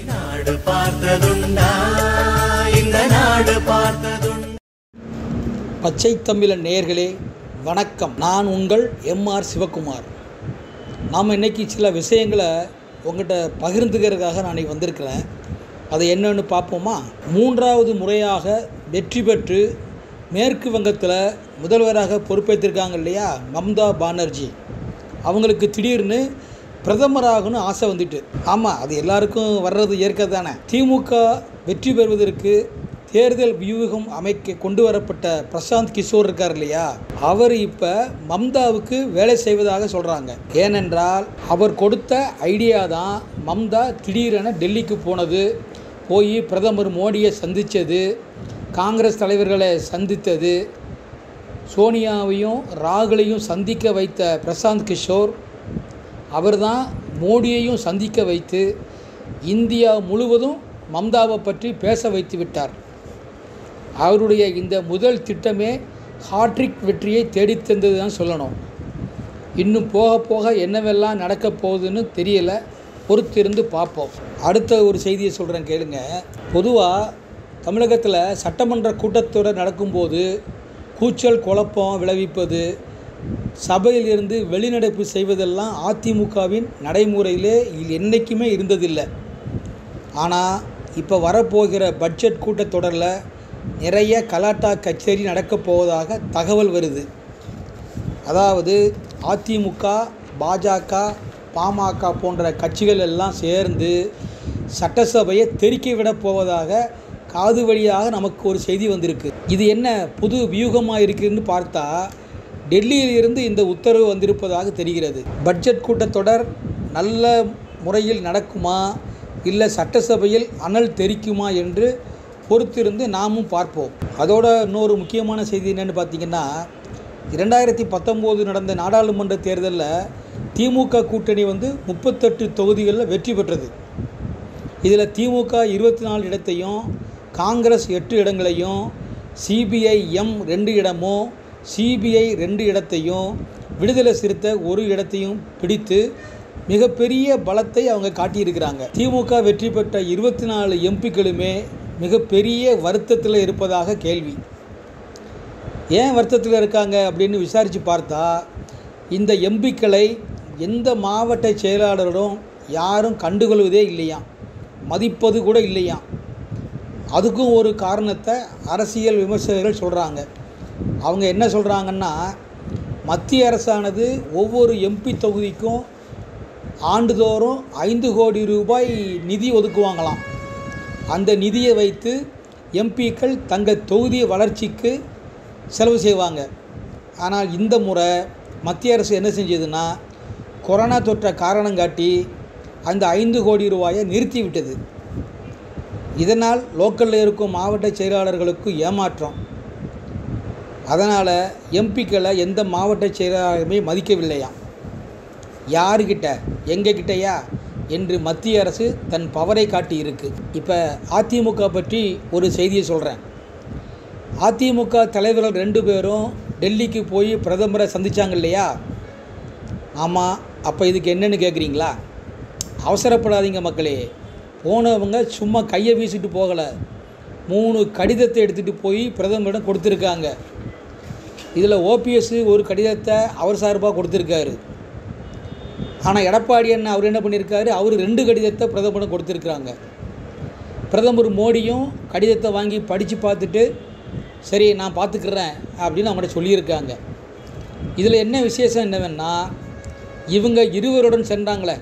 நாடு பார்த்ததுண்டா இந்த நாடு பார்த்ததுண்டா பச்சை தமிழன் நேயர்களே வணக்கம் நான் உங்கள் எம்ஆர் சிவகுமார் நாம் இன்னைக்கு சில விஷயங்களை உங்கள்கிட்ட பகிர்ந்துக்கிறதுக்காக நான் இன்னைக்கு வந்திருக்கிறேன் அது என்னன்னு பார்ப்போமா மூன்றாவது முறையாக வெற்றி பெற்று மேற்கு வங்கத்தில் முதல்வராக பொறுப்பேற்றிருக்காங்க இல்லையா மம்தா பானர்ஜி அவங்களுக்கு திடீர்னு பிரதமராகணும் ஆசை வந்துட்டு ஆமாம் அது எல்லாருக்கும் வர்றது இயற்கை தானே திமுக வெற்றி பெறுவதற்கு தேர்தல் வியூகம் அமைக்க கொண்டு வரப்பட்ட பிரசாந்த் கிஷோர் இருக்கார் இல்லையா அவர் இப்போ மம்தாவுக்கு வேலை செய்வதாக சொல்கிறாங்க ஏனென்றால் அவர் கொடுத்த ஐடியா தான் மம்தா திடீரென டெல்லிக்கு போனது போய் பிரதமர் மோடியை சந்தித்தது காங்கிரஸ் தலைவர்களை சந்தித்தது சோனியாவையும் ராகுலையும் சந்திக்க வைத்த பிரசாந்த் கிஷோர் அவர்தான் மோடியையும் சந்திக்க வைத்து இந்தியா முழுவதும் மம்தாவை பற்றி பேச வைத்து விட்டார் அவருடைய இந்த முதல் திட்டமே ஹாட்ரிக் வெற்றியை தேடித் தந்தது தான் சொல்லணும் இன்னும் போக போக என்னவெல்லாம் நடக்கப் போகுதுன்னு தெரியல பொறுத்திருந்து பார்ப்போம் அடுத்த ஒரு செய்தியை சொல்கிறேன் கேளுங்க பொதுவாக தமிழகத்தில் சட்டமன்ற கூட்டத்தொடர் நடக்கும்போது கூச்சல் குழப்பம் விளைவிப்பது சபையிலிருந்து வெளிநடப்பு செய்வதெல்லாம் அதிமுகவின் நடைமுறையிலே என்றைக்குமே இருந்ததில்லை ஆனால் இப்போ வரப்போகிற பட்ஜெட் கூட்டத்தொடரில் நிறைய கலாட்டா கச்சேரி நடக்கப் போவதாக தகவல் வருது அதாவது அதிமுக பாஜக பாமக போன்ற கட்சிகள் எல்லாம் சேர்ந்து சட்டசபையை தெறிக்க விடப் போவதாக காது வழியாக நமக்கு ஒரு செய்தி வந்திருக்கு இது என்ன புது வியூகமாக இருக்குன்னு பார்த்தா டெல்லியிலிருந்து இந்த உத்தரவு வந்திருப்பதாக தெரிகிறது பட்ஜெட் கூட்டத்தொடர் நல்ல முறையில் நடக்குமா இல்லை சட்டசபையில் அனல் தெரிக்குமா என்று பொறுத்திருந்து நாமும் பார்ப்போம் அதோட இன்னொரு முக்கியமான செய்தி என்னென்னு பார்த்தீங்கன்னா இரண்டாயிரத்தி பத்தொம்போது நடந்த நாடாளுமன்ற தேர்தலில் திமுக கூட்டணி வந்து முப்பத்தெட்டு தொகுதிகளில் வெற்றி பெற்றது இதில் திமுக இருபத்தி நாலு இடத்தையும் காங்கிரஸ் எட்டு இடங்களையும் சிபிஐ எம் ரெண்டு இடமும் சிபிஐ ரெண்டு இடத்தையும் விடுதலை சிறுத்தை ஒரு இடத்தையும் பிடித்து மிகப்பெரிய பலத்தை அவங்க காட்டியிருக்கிறாங்க திமுக வெற்றி பெற்ற இருபத்தி நாலு எம்பிக்களுமே மிகப்பெரிய வருத்தத்தில் இருப்பதாக கேள்வி ஏன் வருத்தத்தில் இருக்காங்க அப்படின்னு விசாரித்து பார்த்தா இந்த எம்பிக்களை எந்த மாவட்ட செயலாளரும் யாரும் கண்டுகொள்வதே இல்லையாம் மதிப்பது கூட இல்லையாம் அதுக்கும் ஒரு காரணத்தை அரசியல் விமர்சகர்கள் சொல்கிறாங்க அவங்க என்ன சொல்கிறாங்கன்னா மத்திய அரசானது ஒவ்வொரு எம்பி தொகுதிக்கும் ஆண்டுதோறும் ஐந்து கோடி ரூபாய் நிதி ஒதுக்குவாங்களாம் அந்த நிதியை வைத்து எம்பிக்கள் தங்கள் தொகுதி வளர்ச்சிக்கு செலவு செய்வாங்க ஆனால் இந்த முறை மத்திய அரசு என்ன செஞ்சதுன்னா கொரோனா தொற்றை காரணம் காட்டி அந்த ஐந்து கோடி ரூபாயை நிறுத்தி விட்டது இதனால் லோக்கலில் இருக்கும் மாவட்ட செயலாளர்களுக்கு ஏமாற்றம் அதனால் எம்பிக்களை எந்த மாவட்ட செயலாளருமே மதிக்கவில்லையாம் யாருக்கிட்ட எங்ககிட்டயா என்று மத்திய அரசு தன் பவரை காட்டி இருக்கு இப்போ அதிமுக பற்றி ஒரு செய்தியை சொல்கிறேன் அதிமுக தலைவர்கள் ரெண்டு பேரும் டெல்லிக்கு போய் பிரதமரை சந்தித்தாங்க இல்லையா ஆமாம் அப்போ இதுக்கு என்னென்னு கேட்குறீங்களா அவசரப்படாதீங்க மக்களே போனவங்க சும்மா கையை வீசிட்டு போகலை மூணு கடிதத்தை எடுத்துகிட்டு போய் பிரதமரிடம் கொடுத்துருக்காங்க இதில் ஓபிஎஸ் ஒரு கடிதத்தை அவர் சார்பாக கொடுத்துருக்காரு ஆனால் எடப்பாடி அண்ணன் அவர் என்ன பண்ணியிருக்காரு அவர் ரெண்டு கடிதத்தை பிரதமரிடம் கொடுத்துருக்குறாங்க பிரதமர் மோடியும் கடிதத்தை வாங்கி படித்து பார்த்துட்டு சரி நான் பார்த்துக்கிறேன் அப்படின்னு அவங்கள்ட்ட சொல்லியிருக்காங்க இதில் என்ன விசேஷம் என்னவென்னா இவங்க இருவருடன் சென்றாங்களே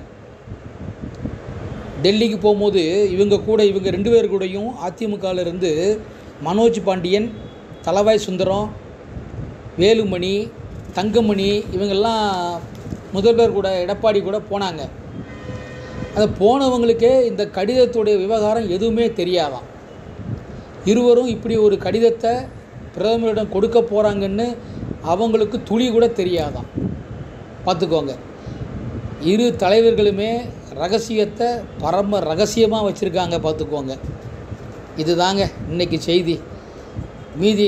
டெல்லிக்கு போகும்போது இவங்க கூட இவங்க ரெண்டு பேர் கூடயும் அதிமுகவிலிருந்து மனோஜ் பாண்டியன் தலவாய் சுந்தரம் வேலுமணி தங்கமணி இவங்கெல்லாம் முதல்வர் கூட எடப்பாடி கூட போனாங்க அது போனவங்களுக்கே இந்த கடிதத்துடைய விவகாரம் எதுவுமே தெரியாதாம் இருவரும் இப்படி ஒரு கடிதத்தை பிரதமரிடம் கொடுக்க போகிறாங்கன்னு அவங்களுக்கு துளி கூட தெரியாதாம் பார்த்துக்கோங்க இரு தலைவர்களுமே ரகசியத்தை பரம ரகசியமாக வச்சுருக்காங்க பார்த்துக்கோங்க இதுதாங்க இன்னைக்கு செய்தி மீதி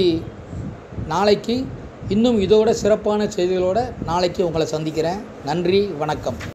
நாளைக்கு இன்னும் இதோட சிறப்பான செய்திகளோட நாளைக்கு உங்களை சந்திக்கிறேன் நன்றி வணக்கம்